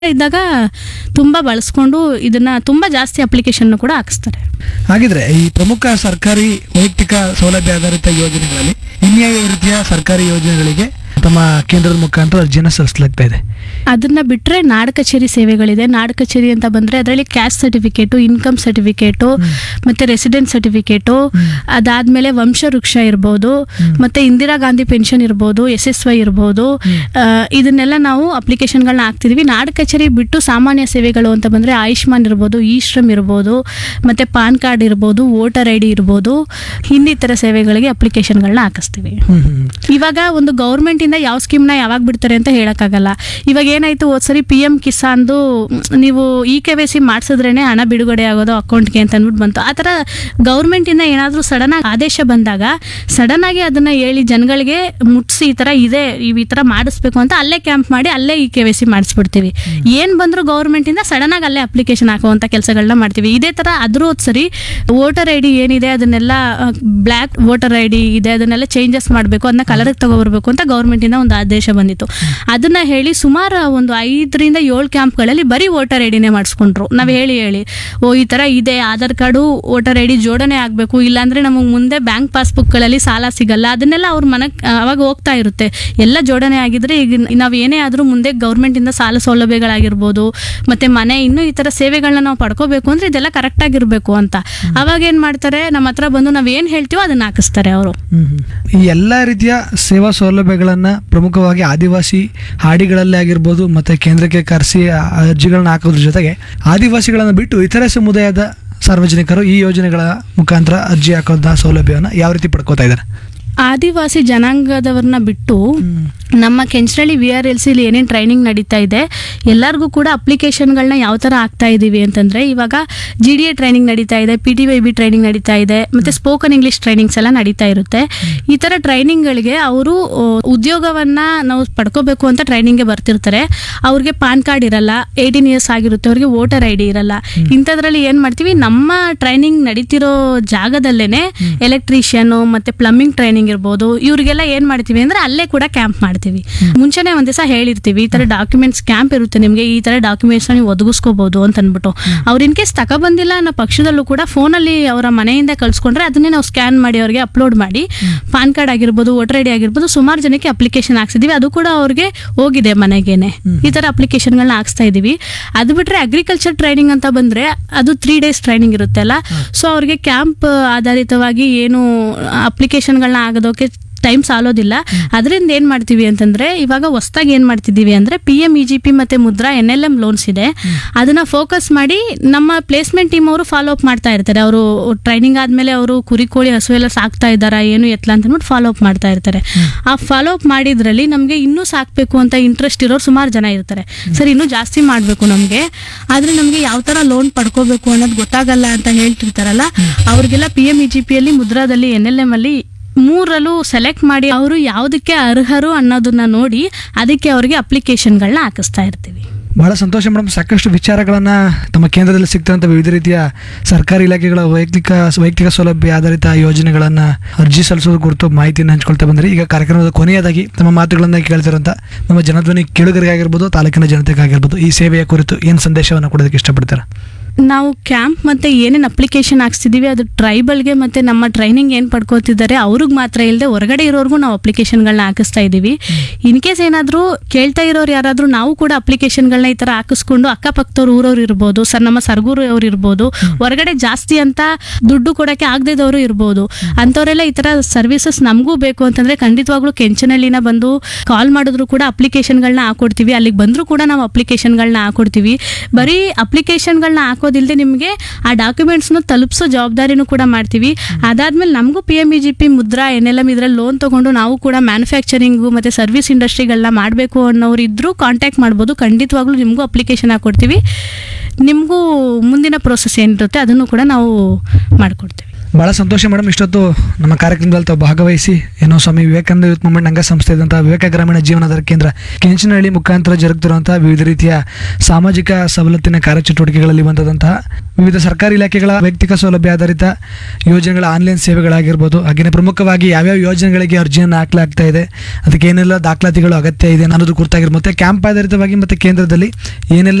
ಇದ್ದಾಗ ತುಂಬ ಬಳಸ್ಕೊಂಡು ಇದನ್ನ ತುಂಬ ಜಾಸ್ತಿ ಅಪ್ಲಿಕೇಶನ್ ಕೂಡ ಹಾಕಿಸ್ತಾರೆ ಹಾಗಿದ್ರೆ ಈ ಪ್ರಮುಖ ಸರ್ಕಾರಿ ವೈಯಕ್ತಿಕ ಸೌಲಭ್ಯ ಆಧಾರಿತ ಯೋಜನೆಗಳಲ್ಲಿ ಇನ್ಯಾವ ರೀತಿಯ ಸರ್ಕಾರಿ ಯೋಜನೆಗಳಿಗೆ ತಮ್ಮ ಕೇಂದ್ರದ ಮುಖಾಂತರ ಅರ್ಜಿಯನ್ನು ಸಲ್ಲಿಸಲಾಗ್ತಾ ಇದೆ ಅದನ್ನ ಬಿಟ್ಟರೆ ನಾಡ ಕಚೇರಿ ಸೇವೆಗಳಿದೆ ನಾಡ ಕಚೇರಿ ಅಂತ ಬಂದರೆ ಅದರಲ್ಲಿ ಕ್ಯಾಸ್ಟ್ ಸರ್ಟಿಫಿಕೇಟು ಇನ್ಕಮ್ ಸರ್ಟಿಫಿಕೇಟು ಮತ್ತು ರೆಸಿಡೆಂಟ್ ಸರ್ಟಿಫಿಕೇಟು ಅದಾದಮೇಲೆ ವಂಶವೃಕ್ಷ ಇರ್ಬೋದು ಮತ್ತು ಇಂದಿರಾ ಗಾಂಧಿ ಪೆನ್ಷನ್ ಇರ್ಬೋದು ಎಸ್ ಎಸ್ ವೈ ಇರ್ಬೋದು ಆ, ಇದನ್ನೆಲ್ಲ ನಾವು ಅಪ್ಲಿಕೇಶನ್ಗಳನ್ನ ಹಾಕ್ತಿದ್ವಿ ನಾಡ ಕಚೇರಿ ಬಿಟ್ಟು ಸಾಮಾನ್ಯ ಸೇವೆಗಳು ಅಂತ ಬಂದರೆ ಆಯುಷ್ಮಾನ್ ಇರ್ಬೋದು ಇ ಶ್ರಮ್ ಇರ್ಬೋದು ಮತ್ತು ಪಾನ್ ಕಾರ್ಡ್ ಇರ್ಬೋದು ವೋಟರ್ ಐ ಡಿ ಇರ್ಬೋದು ಇನ್ನಿತರ ಸೇವೆಗಳಿಗೆ ಅಪ್ಲಿಕೇಶನ್ಗಳನ್ನ ಹಾಕಿಸ್ತೀವಿ ಹ್ಮ್ ಹ್ಮ್ ಇವಾಗ ಒಂದು ಗೌರ್ಮೆಂಟ್ ಇಂದ ಯಾವ ಸ್ಕೀಮ್ನ ಯಾವಾಗ ಬಿಡ್ತಾರೆ ಅಂತ ಹೇಳಕ್ಕಾಗಲ್ಲ ಇವಾಗ ಏನಾಯ್ತು ಹೋದ್ಸರಿ ಪಿ ಎಂ ಕಿಸಾನ್ದು ಮ್, ನೀವು ಇ ಕೆ ವೈ ಸಿ ಮಾಡಿಸಿದ್ರೇನೆ ಹಣ ಬಿಡುಗಡೆ ಆಗೋದು ಅಕೌಂಟ್ಗೆ ಅಂತ ಅಂದ್ಬಿಟ್ಟು ಬಂತು ಆ ಥರ ಗೌರ್ಮೆಂಟ್ ಇಂದ ಏನಾದರೂ ಸಡನ್ ಆಗಿ ಆದೇಶ ಬಂದಾಗ ಸಡನ್ ಆಗಿ ಅದನ್ನ ಹೇಳಿ ಜನಗಳಿಗೆ ಮುಟ್ಸಿ ಈ ಥರ ಇದೆ ಇವ್ ಈ ಥರ ಮಾಡಿಸ್ಬೇಕು ಅಂತ ಅಲ್ಲೇ ಕ್ಯಾಂಪ್ ಮಾಡಿ ಅಲ್ಲೇ ಇ ಕೆ ವೈ ಸಿ ಮಾಡಿಸ್ಬಿಡ್ತೀವಿ ಏನು ಬಂದರೂ ಗೌರ್ಮೆಂಟ್ ಇಂದ ಸಡನ್ ಆಗಿ ಅಲ್ಲೇ ಅಪ್ಲಿಕೇಶನ್ ಹಾಕುವಂಥ ಕೆಲಸಗಳನ್ನ ಮಾಡ್ತೀವಿ ಇದೇ ಥರ ಅದ್ರ ಸರಿ ವೋಟರ್ ಐ ಡಿ ಏನಿದೆ ಅದನ್ನೆಲ್ಲ ಬ್ಲ್ಯಾಕ್ ವೋಟರ್ ಐ ಡಿ ಇದೆ ಅದನ್ನೆಲ್ಲ ಚೇಂಜಸ್ ಮಾಡಬೇಕು ಅದನ್ನ ಕಲರ್ಗೆ ತಗೊಬರ್ಬೇಕು ಅಂತ ಗೌರ್ಮೆಂಟ್ ಇಂದ ಒಂದು ಆದೇಶ ಬಂದಿತ್ತು ಅದನ್ನ ಹೇಳಿ ಸುಮಾರು ಒಂದು ಐದರಿಂದ ಏಳು ಕ್ಯಾಂಪ್ಗಳಲ್ಲಿ ಬರೀ ವೋಟರ್ ಐ ಡಿನೇ ಮಾಡಿಸ್ಕೊಂಡ್ರು ನಾವು ಹೇಳಿ ಹೇಳಿ ಓ ಈ ಥರ ಇದೆ Aadhaar card voter I D ಜೋಡಣೆ ಆಗಬೇಕು ಇಲ್ಲಾಂದ್ರೆ ನಮಗೆ ಮುಂದೆ ಬ್ಯಾಂಕ್ ಪಾಸ್ಬುಕ್ಗಳಲ್ಲಿ ಸಾಲ ಸಿಗಲ್ಲ ಅದನ್ನೆಲ್ಲ ಅವ್ರ ಮನಕ್ ಅವಾಗ ಹೋಗ್ತಾ ಇರುತ್ತೆ ಎಲ್ಲ ಜೋಡಣೆ ಆಗಿದ್ರೆ ಈಗ ನಾವು ಏನೇ ಆದರೂ ಮುಂದೆ ಗೌರ್ಮೆಂಟಿಂದ ಸಾಲ ಸೌಲಭ್ಯಗಳಾಗಿರ್ಬೋದು ಮತ್ತೆ ಮನೆ ಇನ್ನೂ ಈ ಥರ ಸೇವೆಗಳನ್ನ ನಾವು ಪಡ್ಕೋಬೇಕು ಅಂದ್ರೆ ಇದೆಲ್ಲ ಕರೆಕ್ಟ್ ಆಗಿರ್ಬೇಕು ಅಂತ ಅವಾಗ ಏನು ಮಾಡ್ತಾರೆ ನಮ್ಮ ಹತ್ರ ಬಂದು ನಾವು ಏನು ಹೇಳ್ತೀವೋ ಅದನ್ನ ಹಾಕಿಸ್ತಾರೆ ಅವರು ಹ್ಮ್ ಹ್ಮ್. ಈ ಎಲ್ಲ ರೀತಿಯ ಸೇವಾ ಸೌಲಭ್ಯಗಳನ್ನ ಪ್ರಮುಖವಾಗಿ ಆದಿವಾಸಿ ಹಾಡಿಗಳಲ್ಲಿ ಆಗಿರ್ಬೋದು ಮತ್ತೆ ಕೇಂದ್ರಕ್ಕೆ ಕರೆಸಿ ಅರ್ಜಿಗಳನ್ನ ಹಾಕೋದ್ರ ಜೊತೆಗೆ ಆದಿವಾಸಿಗಳನ್ನ ಬಿಟ್ಟು ಇತರೆ ಸಮುದಾಯದ ಸಾರ್ವಜನಿಕರು ಈ ಯೋಜನೆಗಳ ಮುಖಾಂತರ ಅರ್ಜಿ ಹಾಕೋದ ಸೌಲಭ್ಯವನ್ನು ಯಾವ ರೀತಿ ಪಡ್ಕೋತಾ ಇದ್ದಾರೆ ಆದಿವಾಸಿ ಜನಾಂಗದವ್ರನ್ನ ಬಿಟ್ಟು ನಮ್ಮ ಕೆಂಚನಹಳ್ಳಿ ವಿ ಆರ್ ಎಲ್ ಸಿಲಿ ಏನೇನು ಟ್ರೈನಿಂಗ್ ನಡೀತಾ ಇದೆ ಎಲ್ಲರಿಗೂ ಕೂಡ ಅಪ್ಲಿಕೇಶನ್ಗಳನ್ನ ಯಾವ ಥರ ಆಗ್ತಾ ಇದ್ದೀವಿ ಅಂತಂದರೆ ಇವಾಗ ಜಿ ಡಿ ಎ ಟ್ರೈನಿಂಗ್ ನಡೀತಾ ಇದೆ P T Y B training ನಡೀತಾ ಇದೆ ಮತ್ತು ಸ್ಪೋಕನ್ ಇಂಗ್ಲೀಷ್ ಟ್ರೈನಿಂಗ್ಸ್ ಎಲ್ಲ ನಡೀತಾ ಇರುತ್ತೆ ಈ ಥರ ಟ್ರೈನಿಂಗ್ಗಳಿಗೆ ಅವರು ಉದ್ಯೋಗವನ್ನು ನಾವು ಪಡ್ಕೋಬೇಕು ಅಂತ ಟ್ರೈನಿಂಗ್ಗೆ ಬರ್ತಿರ್ತಾರೆ ಅವ್ರಿಗೆ ಪಾನ್ ಕಾರ್ಡ್ ಇರಲ್ಲ ಏಯ್ಟೀನ್ ಇಯರ್ಸ್ ಆಗಿರುತ್ತೆ ಅವ್ರಿಗೆ ವೋಟರ್ ಐ ಡಿ ಇರಲ್ಲ ಇಂಥದ್ರಲ್ಲಿ ಏನು ಮಾಡ್ತೀವಿ ನಮ್ಮ ಟ್ರೈನಿಂಗ್ ನಡೀತಿರೋ ಜಾಗದಲ್ಲೇನೆ ಎಲೆಕ್ಟ್ರಿಷಿಯನ್ ಮತ್ತೆ ಪ್ಲಂಬಿಂಗ್ ಟ್ರೈನಿಂಗ್ ಇರ್ಬೋದು ಇವ್ರಿಗೆಲ್ಲ ಏನ್ ಮಾಡ್ತೀವಿ ಅಂದ್ರೆ ಅಲ್ಲೇ ಕೂಡ ಕ್ಯಾಂಪ್ ಮಾಡ್ತೀವಿ ಮುಂಚೆನೆ ಒಂದ್ ದಿವಸ ಹೇಳಿರ್ತೀವಿ ಈ ತರ ಡಾಕ್ಯುಮೆಂಟ್ಸ್ ಕ್ಯಾಂಪ್ ಇರುತ್ತೆ ನಿಮಗೆ ಈ ತರ ಡಾಕ್ಯುಮೆಂಟ್ಸ್ ನೀವು ಒದಗಿಸ್ಕೋಬಹುದು ಅಂತ ಅಂದ್ಬಿಟ್ಟು ಅವ್ರು ಇನ್ ಕೇಸ್ ತಗೊಬಂದಿಲ್ಲ ಅನ್ನೋ ಪಕ್ಷದಲ್ಲೂ ಕೂಡ ಫೋನಲ್ಲಿ ಅವರ ಮನೆಯಿಂದ ಕಳ್ಸ್ಕೊಂಡ್ರೆ ಅದನ್ನೇ ನಾವು ಸ್ಕ್ಯಾನ್ ಮಾಡಿ ಅವ್ರಿಗೆ ಅಪ್ಲೋಡ್ ಮಾಡಿ ಪಾನ್ ಕಾರ್ಡ್ ಆಗಿರ್ಬೋದು ವೋಟರ್ ಐ ಡಿ ಆಗಿರ್ಬೋದು ಸುಮಾರು ಜನಕ್ಕೆ ಅಪ್ಲಿಕೇಶನ್ ಹಾಕ್ಸಿದೀವಿ ಅದು ಕೂಡ ಅವ್ರಿಗೆ ಹೋಗಿದೆ ಮನೆಗೇನೆ ಈ ತರ ಅಪ್ಲಿಕೇಶನ್ಗಳನ್ನ ಹಾಕ್ಸ್ತಾ ಇದೀವಿ ಅದು ಬಿಟ್ರೆ ಅಗ್ರಿಕಲ್ಚರ್ ಟ್ರೈನಿಂಗ್ ಅಂತ ಬಂದ್ರೆ ಅದು ತ್ರೀ ಡೇಸ್ ಟ್ರೈನಿಂಗ್ ಇರುತ್ತಲ್ಲ ಸೊ ಅವ್ರಿಗೆ ಕ್ಯಾಂಪ್ ಆಧಾರಿತವಾಗಿ ಏನು ಅಪ್ಲಿಕೇಶನ್ಗಳನ್ನ ಆಗೋದಕ್ಕೆ ಟೈಮ್ ಸಾಲೋದಿಲ್ಲ ಅದರಿಂದ ಏನು ಮಾಡ್ತೀವಿ ಅಂತಂದ್ರೆ ಇವಾಗ ಹೊಸ್ದಾಗಿ ಏನು ಮಾಡ್ತಿದ್ದೀವಿ ಅಂದ್ರೆ P M E G P ಮತ್ತೆ Mudra N L M loans ಇದೆ ಅದನ್ನ ಫೋಕಸ್ ಮಾಡಿ ನಮ್ಮ ಪ್ಲೇಸ್ಮೆಂಟ್ ಟೀಮ್ ಅವರು ಫಾಲೋ ಅಪ್ ಮಾಡ್ತಾ ಇರ್ತಾರೆ ಅವರು ಟ್ರೈನಿಂಗ್ ಆದ್ಮೇಲೆ ಅವರು ಕುರಿ ಕೋಳಿ ಹಸು ಎಲ್ಲ ಸಾಕ್ತಾ ಇದ್ದಾರಾ ಏನು ಎತ್ಲ ಅಂತ ಅಂದ್ಬಿಟ್ಟು ಫಾಲೋ ಅಪ್ ಮಾಡ್ತಾ ಇರ್ತಾರೆ ಆ ಫಾಲೋ ಅಪ್ ಮಾಡಿದ್ರಲ್ಲಿ ನಮಗೆ ಇನ್ನೂ ಸಾಕ್ಬೇಕು ಅಂತ ಇಂಟ್ರೆಸ್ಟ್ ಇರೋರು ಸುಮಾರು ಜನ ಇರ್ತಾರೆ ಸರ್ ಇನ್ನೂ ಜಾಸ್ತಿ ಮಾಡಬೇಕು ನಮಗೆ ಆದ್ರೆ ನಮಗೆ ಯಾವ ತರ ಲೋನ್ ಪಡ್ಕೋಬೇಕು ಅನ್ನೋದು ಗೊತ್ತಾಗಲ್ಲ ಅಂತ ಹೇಳ್ತಿರ್ತಾರಲ್ಲ ಅವ್ರಿಗೆಲ್ಲ ಪಿ ಎಂ ಇ ಜಿ ಪಿಯಲ್ಲಿ ಮುದ್ರಾದಲ್ಲಿ ಎನ್ ಎಲ್ ಎಂ ಅಲ್ಲಿ ಮೂರಲ್ಲೂ ಸೆಲೆಕ್ಟ್ ಮಾಡಿ ಅವರು ಯಾವುದಕ್ಕೆ ಅರ್ಹರು ಅನ್ನೋದನ್ನ ನೋಡಿ ಅದಕ್ಕೆ ಅವರಿಗೆ ಅಪ್ಲಿಕೇಶನ್ಗಳನ್ನ ಹಾಕಿಸ್ತಾ ಇರ್ತೀವಿ ಬಹಳ ಸಂತೋಷ ಮೇಡಮ್ ಸಾಕಷ್ಟು ವಿಚಾರಗಳನ್ನ ತಮ್ಮ ಕೇಂದ್ರದಲ್ಲಿ ಸಿಗ್ತಂತ ವಿವಿಧ ರೀತಿಯ ಸರ್ಕಾರಿ ಇಲಾಖೆಗಳ ವೈಯಕ್ತಿಕ ವೈಯಕ್ತಿಕ ಸೌಲಭ್ಯ ಆಧಾರಿತ ಯೋಜನೆಗಳನ್ನ ಅರ್ಜಿ ಸಲ್ಲಿಸೋದು ಕುರಿತು ಮಾಹಿತಿಯನ್ನು ಹಂಚ್ಕೊಳ್ತಾ ಬಂದ್ರೆ ಈಗ ಕಾರ್ಯಕ್ರಮದ ಕೊನೆಯದಾಗಿ ತಮ್ಮ ಮಾತುಗಳನ್ನ ಕೇಳ್ತಿರೋಂಥ ನಮ್ಮ ಜನಧ್ವನಿ ಕೇಳುಗರಿಗಾಗಿರ್ಬೋದು ತಾಲೂಕಿನ ಜನತೆಗಾಗಿರ್ಬೋದು ಈ ಸೇವೆಯ ಕುರಿತು ಏನು ಸಂದೇಶವನ್ನು ಕೊಡೋದಕ್ಕೆ ಇಷ್ಟಪಡ್ತಾರೆ ನಾವು ಕ್ಯಾಂಪ್ ಮತ್ತೆ ಏನೇನು ಅಪ್ಲಿಕೇಶನ್ ಹಾಕ್ಸ್ತಿದೀವಿ ಅದು ಟ್ರೈಬಲ್ಗೆ ಮತ್ತೆ ನಮ್ಮ ಟ್ರೈನಿಂಗ್ ಏನು ಪಡ್ಕೋತಿದ್ದಾರೆ ಅವ್ರಿಗೆ ಮಾತ್ರ ಇಲ್ಲದೆ ಹೊರಗಡೆ ಇರೋರ್ಗೂ ನಾವು ಅಪ್ಲಿಕೇಶನ್ಗಳನ್ನ ಹಾಕಿಸ್ತಾ ಇದ್ದೀವಿ ಇನ್ ಕೇಸ್ ಏನಾದರೂ ಕೇಳ್ತಾ ಇರೋರು ಯಾರಾದರೂ ನಾವು ಕೂಡ ಅಪ್ಲಿಕೇಶನ್ಗಳನ್ನ ಈ ಥರ ಹಾಕಿಸ್ಕೊಂಡು ಅಕ್ಕಪಕ್ಕದವ್ರು ಊರವ್ರು ಇರ್ಬೋದು ಸರ್ ನಮ್ಮ ಸರ್ಗೂರು ಅವ್ರು ಇರ್ಬೋದು ಹೊರಗಡೆ ಜಾಸ್ತಿ ಅಂತ ದುಡ್ಡು ಕೊಡೋಕ್ಕೆ ಆಗದಿದ್ದವರು ಇರ್ಬೋದು ಅಂಥವರೆಲ್ಲ ಈ ಥರ ಸರ್ವಿಸಸ್ ನಮಗೂ ಬೇಕು ಅಂತಂದ್ರೆ ಖಂಡಿತವಾಗ್ಲೂ ಕೆಂಚನಹಳ್ಳಿನ ಬಂದು ಕಾಲ್ ಮಾಡಿದ್ರು ಕೂಡ ಅಪ್ಲಿಕೇಶನ್ಗಳನ್ನ ಹಾಕೊಡ್ತೀವಿ ಅಲ್ಲಿಗೆ ಬಂದರೂ ಕೂಡ ನಾವು ಅಪ್ಲಿಕೇಶನ್ಗಳನ್ನ ಹಾಕೊಡ್ತೀವಿ ಬರೀ ಅಪ್ಲಿಕೇಶನ್ಗಳನ್ನ ಹಾಕೋದಿಲ್ಲದೆ ನಿಮಗೆ ಆ ಡಾಕ್ಯುಮೆಂಟ್ಸ್ನ ತಲುಪಿಸೋ ಜವಾಬ್ದಾರಿನೂ ಕೂಡ ಮಾಡ್ತೀವಿ ಅದಾದ್ಮೇಲೆ ನಮಗೂ P M E G P Mudra N L M ಇದ್ರಲ್ಲಿ ಲೋನ್ ತೊಗೊಂಡು ನಾವು ಕೂಡ ಮ್ಯಾನುಫ್ಯಾಕ್ಚರಿಂಗು ಮತ್ತು ಸರ್ವಿಸ್ ಇಂಡಸ್ಟ್ರಿಗಳನ್ನ ಮಾಡಬೇಕು ಅನ್ನೋರು ಇದ್ದರೂ ಕಾಂಟ್ಯಾಕ್ಟ್ ಮಾಡ್ಬೋದು ಖಂಡಿತವಾಗ್ಲೂ ನಿಮಗೂ ಅಪ್ಲಿಕೇಶನ್ ಹಾಕೊಡ್ತೀವಿ ನಿಮಗೂ ಮುಂದಿನ ಪ್ರೋಸೆಸ್ ಏನಿರುತ್ತೆ ಅದನ್ನು ಕೂಡ ನಾವು ಮಾಡಿಕೊಡ್ತೀವಿ ಭಾಳ ಸಂತೋಷ ಮೇಡಮ್ ಇಷ್ಟೊತ್ತು ನಮ್ಮ ಕಾರ್ಯಕ್ರಮದಲ್ಲಿ ತಾವು ಭಾಗವಹಿಸಿ ಏನೋ ಸ್ವಾಮಿ ವಿವೇಕಾನಂದ ಯೂತ್ ಮೂವ್ಮೆಂಟ್ ಅಂಗ ಸಂಸ್ಥೆ ಇದ್ದಂಥ ವಿವೇಕ ಗ್ರಾಮೀಣ ಜೀವನಾಧಾರ ಕೇಂದ್ರ ಕೆಂಚನಹಳ್ಳಿ ಮುಖಾಂತರ ಜರುಗುತ್ತಿರುವಂತಹ ವಿವಿಧ ರೀತಿಯ ಸಾಮಾಜಿಕ ಸವಲತ್ತಿನ ಕಾರ್ಯಚಟುವಟಿಕೆಗಳಲ್ಲಿ ಬಂದದಂತಹ ವಿವಿಧ ಸರ್ಕಾರಿ ಇಲಾಖೆಗಳ ವೈಯಕ್ತಿಕ ಸೌಲಭ್ಯ ಆಧಾರಿತ ಯೋಜನೆಗಳ ಆನ್ಲೈನ್ ಸೇವೆಗಳಾಗಿರ್ಬೋದು ಹಾಗೆಯೇ ಪ್ರಮುಖವಾಗಿ ಯಾವ್ಯಾವ ಯೋಜನೆಗಳಿಗೆ ಅರ್ಜಿಯನ್ನು ಹಾಕಲಾಗ್ತಾ ಇದೆ ಅದಕ್ಕೆ ಏನೆಲ್ಲ ದಾಖಲಾತಿಗಳು ಅಗತ್ಯ ಇದೆ ಅನ್ನೋದು ಕುರಿತಾಗಿರ್ಬೋದು ಮತ್ತೆ ಕ್ಯಾಂಪ್ ಆಧಾರಿತವಾಗಿ ಮತ್ತೆ ಕೇಂದ್ರದಲ್ಲಿ ಏನೆಲ್ಲ